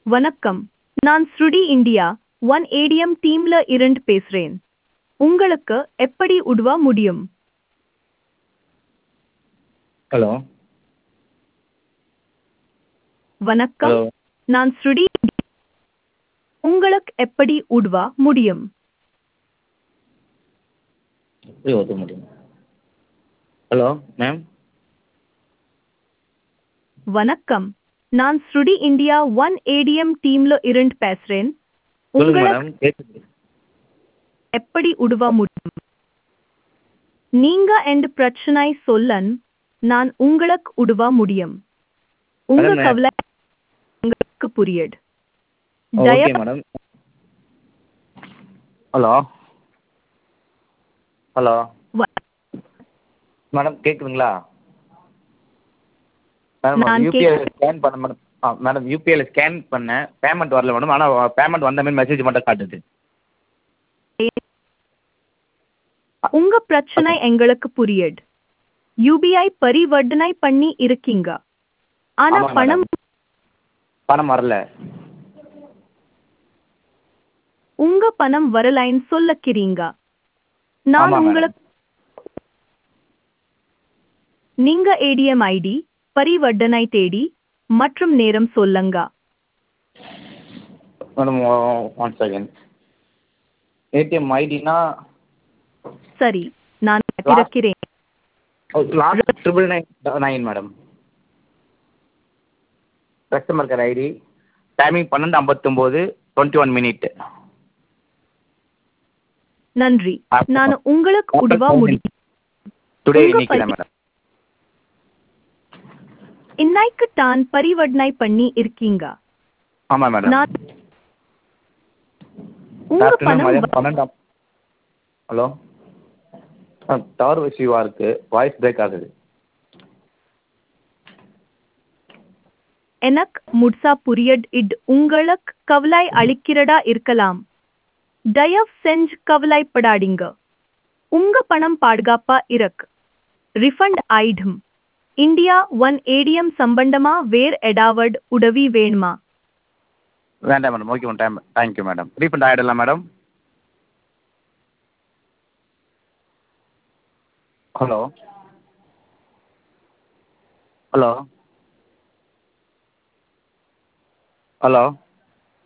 வணக்கம் நான் ஸ்ருடி இந்தியா ஒன் ஏடிஎம் டீம்ல இருந்து பேசுறேன் உங்களுக்கு எப்படி உதவ முடியும் ஹலோ வணக்கம் ஹலோ நான் ஸ்ருடி உங்களுக்கு எப்படி உதவ முடியும் எப்படி ஒத்துக்க முடியும் ஹலோ மேம் வணக்கம் நான் ஸ்ருடி இந்தியா ஒன் ஏடிஎம் டீம்ல இருந்து பேசுறேன் சொல்லுங்க உங்களுக்கு மேடம் கேட்குது எப்படி உதவ முடியும் நீங்க எந்த பிரச்சனை சொல்லன் நான் உங்களுக்கு உதவ முடியும் உங்க மேடம், கவலை உங்களுக்கு புரியுது ஓகே தயவு மேடம் ஹலோ ஹலோ வ- மேடம் கேட்குதுங்களா நான் மேடம் யூபிஐ ஸ்கேன் பண்ண மேடம் ஆ மேடம் யூபிஐயில் ஸ்கேன் பண்ணேன் பேமெண்ட் வரல மேடம் ஆனால் பேமெண்ட் வந்த மாதிரி மெசேஜ் மட்டும் காட்டுது உங்க பிரச்சனை எங்களுக்கு புரியுது யூபிஐ பரிவர்த்தனை பண்ணி இருக்கீங்க ஆனா ஆமாம் பணம் மேடம் பணம் வரல உங்க பணம் வரலைன்னு சொல்லக்கிறீங்க நான் ஆமாம் மேடம் உங்களுக்கு நீங்க ஏடிஎம் ஐடி பரிவர்த்தனை தேடி மற்றும் நேரம் சொல்லுங்க மேடம் ஒன் செகண்ட் ஏடிஎம் ஐடினா சரி நான் லாஸ்ட் இருக்கிறேன் last triple nine nine madam customer care ID timing பன்னெண்டு ஐம்பத்தொம்போது டுவெண்ட்டி ஒன் மினிட் நன்றி நான் உங்களுக்கு உதவ முடியும் டுடே உங்க இன்னைக்கு தான் பரி- மேடம் இன்னைக்கு தான் பரிவர்த்தனை பண்ணி இருக்கீங்க ஆமாம் மேடம் நான் உங்க ஆஃப்டர்நூன் பணம் மதியம் வ- பன்னெண்டு ஹலோ டவர் இஷ்யூவாக இருக்குது வாய்ஸ் பிரேக் ஆகுது எனக்கு முட்சா புரியட் இட் உங்களுக்கு கவலை அளிக்கிறதா இருக்கலாம் தயவு செஞ்சு கவலைப்படாதீங்க உங்க பணம் பாதுகாப்பா இருக்கு ரிஃபண்ட் ஆயிடும் இந்தியா ஒன் ஏடிஎம் சம்பந்தமா வேர் எடாவட் உதவி வேணுமா வேண்டாம் madam okay madam time thank you madam refund ஆகிடலாம் மேடம் ஹலோ ஹலோ ஹலோ